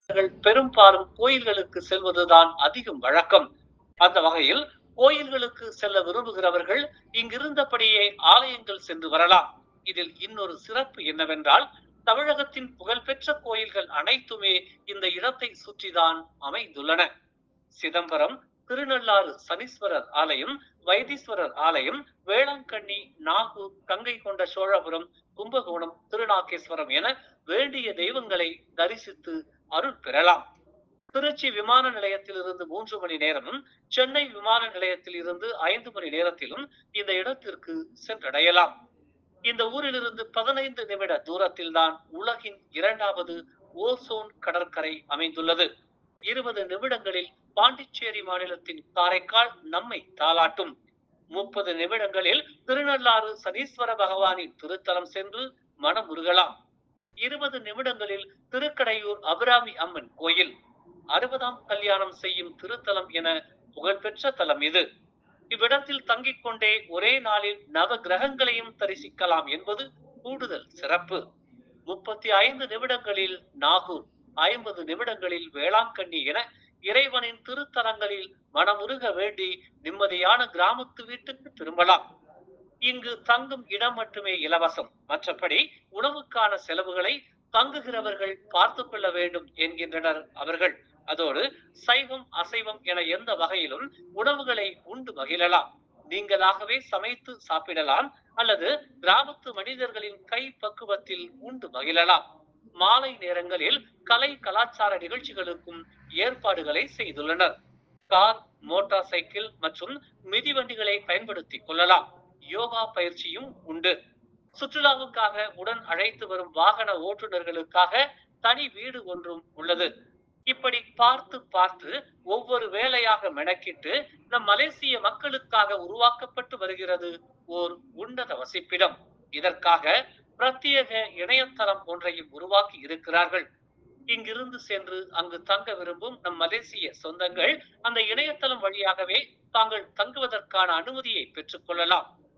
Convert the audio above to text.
பெரும்பாலும் கோயில்களுக்கு செல்வதுதான் அதிகம் வழக்கம் அந்த வகையில் கோயில்களுக்கு செல்ல விரும்புகிறவர்கள் இங்கிருந்தபடியே ஆலயங்கள் சென்று வரலாம் இதில் இன்னொரு சிறப்பு என்னவென்றால் தமிழகத்தின் புகழ்பெற்ற கோயில்கள் அனைத்துமே இந்த இடத்தை சுற்றிதான் அமைந்துள்ளன சிதம்பரம் திருநள்ளாறு சனீஸ்வரர் ஆலயம் வைத்தீஸ்வரர் ஆலயம் வேளாங்கண்ணி நாகூர் கங்கை கொண்ட சோழபுரம் கும்பகோணம் திருநாகேஸ்வரம் என வேண்டிய தெய்வங்களை தரிசித்து அருள் பெறலாம் திருச்சி விமான நிலையத்தில் இருந்து மூன்று மணி நேரமும் சென்னை விமான நிலையத்தில் இருந்து ஐந்து மணி நேரத்திலும் இந்த இடத்திற்கு சென்றடையலாம் இந்த ஊரிலிருந்து பதினைந்து நிமிட தூரத்தில் தான் உலகின் இரண்டாவது ஓசோன் கடற்கரை அமைந்துள்ளது இருபது நிமிடங்களில் பாண்டிச்சேரி மாநிலத்தின் காரைக்கால் நம்மை தாளாட்டும் முப்பது நிமிடங்களில் திருநள்ளாறு சனீஸ்வர பகவானின் திருத்தலம் சென்று மனமுருகலாம் இருபது நிமிடங்களில் திருக்கடையூர் அபிராமி அம்மன் கோயில் அறுபதாம் கல்யாணம் செய்யும் திருத்தலம் என புகழ்பெற்ற தலம் இது இவ்விடத்தில் தங்கிக் கொண்டே ஒரே நாளில் நவ கிரகங்களையும் தரிசிக்கலாம் என்பது கூடுதல் சிறப்பு முப்பத்தி ஐந்து நிமிடங்களில் நாகூர் ஐம்பது நிமிடங்களில் வேளாங்கண்ணி என இறைவனின் திருத்தலங்களில் மனமுருக வேண்டி நிம்மதியான கிராமத்து வீட்டுக்கு திரும்பலாம் இங்கு தங்கும் இடம் மட்டுமே இலவசம் மற்றபடி உணவுக்கான செலவுகளை தங்குகிறவர்கள் பார்த்து கொள்ள வேண்டும் என்கின்றனர் அவர்கள் அதோடு சைவம் அசைவம் என எந்த வகையிலும் உணவுகளை உண்டு மகிழலாம் நீங்களாகவே சமைத்து சாப்பிடலாம் அல்லது கிராமத்து மனிதர்களின் கை பக்குவத்தில் உண்டு மகிழலாம் மாலை நேரங்களில் கலை கலாச்சார நிகழ்ச்சிகளுக்கும் ஏற்பாடுகளை செய்துள்ளனர் கார் மோட்டார் சைக்கிள் மற்றும் மிதிவண்டிகளை பயன்படுத்திக் கொள்ளலாம் யோகா பயிற்சியும் உண்டு சுற்றுலாவுக்காக உடன் அழைத்து வரும் வாகன ஓட்டுநர்களுக்காக தனி வீடு ஒன்றும் உள்ளது இப்படி பார்த்து பார்த்து ஒவ்வொரு வேலையாக மெனக்கிட்டு நம் மலேசிய மக்களுக்காக உருவாக்கப்பட்டு வருகிறது ஓர் உன்னத வசிப்பிடம் இதற்காக பிரத்யேக இணையதளம் ஒன்றையும் உருவாக்கி இருக்கிறார்கள் இங்கிருந்து சென்று அங்கு தங்க விரும்பும் நம் மலேசிய சொந்தங்கள் அந்த இணையதளம் வழியாகவே தாங்கள் தங்குவதற்கான அனுமதியை பெற்றுக் கொள்ளலாம்